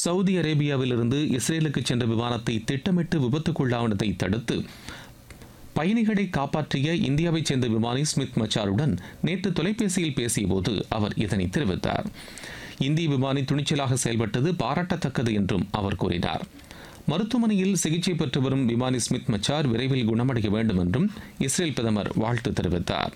Saudi அரேபியாவிலிருந்து இஸ்ரேலுக்கு சென்ற விமானத்தை திட்டமிட்டு விபத்துக்குள்ளானதை தடுத்து பயணிகளை காப்பாற்றிய இந்தியாவைச் சேர்ந்த விமானி ஸ்மித் மச்சாருடன் நேற்று தொலைபேசியில் பேசியபோது அவர் இதனை தெரிவித்தார் இந்திய விமானி துணிச்சலாக செயல்பட்டது பாராட்டத்தக்கது என்றும் அவர் கூறினார் மருத்துவமனையில் சிகிச்சை பெற்று வரும் விமானி ஸ்மித் மச்சார் விரைவில் குணமடைய வேண்டும் என்றும் இஸ்ரேல் பிரதமர் வாழ்த்து தெரிவித்தார்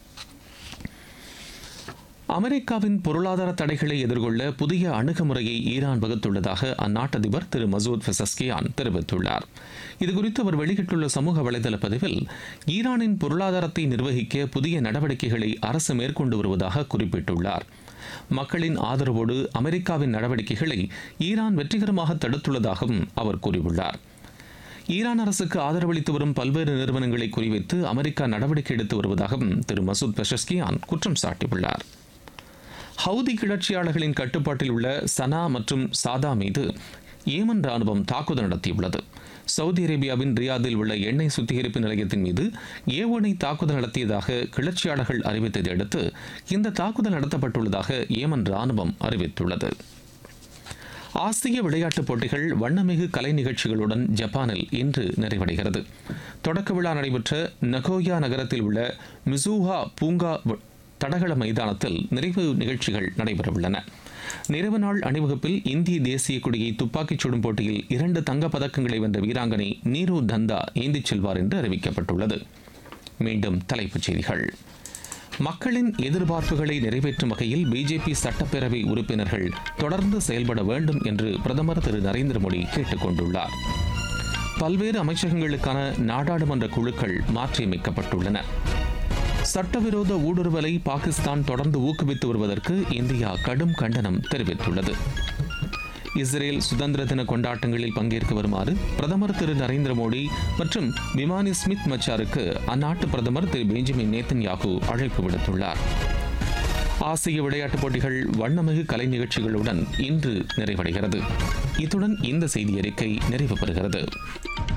அமெரிக்காவின் பொருளாதார தடைகளை எதிர்கொள்ள புதிய அணுகுமுறையை ஈரான் வகுத்துள்ளதாக அந்நாட்டு அதிபர் திரு மசூத் பெசஸ்கியான் தெரிவித்துள்ளார் இதுகுறித்து அவர் வெளியிட்டுள்ள சமூக வலைதள பதிவில் ஈரானின் பொருளாதாரத்தை நிர்வகிக்க புதிய நடவடிக்கைகளை அரசு மேற்கொண்டு வருவதாக குறிப்பிட்டுள்ளார் மக்களின் ஆதரவோடு அமெரிக்காவின் நடவடிக்கைகளை ஈரான் வெற்றிகரமாக தடுத்துள்ளதாகவும் அவர் கூறியுள்ளார் ஈரான் அரசுக்கு ஆதரவளித்து வரும் பல்வேறு நிறுவனங்களை குறிவைத்து அமெரிக்கா நடவடிக்கை எடுத்து வருவதாகவும் திரு மசூத் பெஷஸ்கியான் குற்றம் சாட்டியுள்ளார் ஹவுதி கிளர்ச்சியாளர்களின் கட்டுப்பாட்டில் உள்ள சனா மற்றும் சாதா மீது ஏமன் ராணுவம் தாக்குதல் நடத்தியுள்ளது சவுதி அரேபியாவின் ரியாதில் உள்ள எண்ணெய் சுத்திகரிப்பு நிலையத்தின் மீது ஏவனை தாக்குதல் நடத்தியதாக கிளர்ச்சியாளர்கள் அறிவித்ததை அடுத்து இந்த தாக்குதல் நடத்தப்பட்டுள்ளதாக ஏமன் ராணுவம் அறிவித்துள்ளது ஆசிய விளையாட்டுப் போட்டிகள் வண்ணமிகு கலை நிகழ்ச்சிகளுடன் ஜப்பானில் இன்று நிறைவடைகிறது தொடக்க விழா நடைபெற்ற நகோயா நகரத்தில் உள்ள மிசூஹா பூங்கா தடகள மைதானத்தில் நிறைவு நிகழ்ச்சிகள் நடைபெறவுள்ளன நிறைவு நாள் அணிவகுப்பில் இந்திய தேசிய கொடியை துப்பாக்கிச் சுடும் போட்டியில் இரண்டு தங்கப் பதக்கங்களை வென்ற வீராங்கனை நீரு தந்தா ஏந்திச் செல்வார் என்று அறிவிக்கப்பட்டுள்ளது மீண்டும் தலைப்புச் செய்திகள் மக்களின் எதிர்பார்ப்புகளை நிறைவேற்றும் வகையில் பிஜேபி சட்டப்பேரவை உறுப்பினர்கள் தொடர்ந்து செயல்பட வேண்டும் என்று பிரதமர் திரு நரேந்திர மோடி கேட்டுக் கொண்டுள்ளார் பல்வேறு அமைச்சகங்களுக்கான நாடாளுமன்ற குழுக்கள் மாற்றியமைக்கப்பட்டுள்ளன சட்டவிரோத ஊடுருவலை பாகிஸ்தான் தொடர்ந்து ஊக்குவித்து வருவதற்கு இந்தியா கடும் கண்டனம் தெரிவித்துள்ளது இஸ்ரேல் சுதந்திர தின கொண்டாட்டங்களில் பங்கேற்க வருமாறு பிரதமர் திரு நரேந்திர மோடி மற்றும் விமானி ஸ்மித் மச்சாருக்கு அந்நாட்டு பிரதமர் திரு பெஞ்சமின் நேத்தன்யாகு அழைப்பு விடுத்துள்ளார் ஆசிய விளையாட்டுப் போட்டிகள் வண்ணமிகு கலை நிகழ்ச்சிகளுடன் இன்று நிறைவடைகிறது இத்துடன் இந்த செய்தி அறிக்கை நிறைவு பெறுகிறது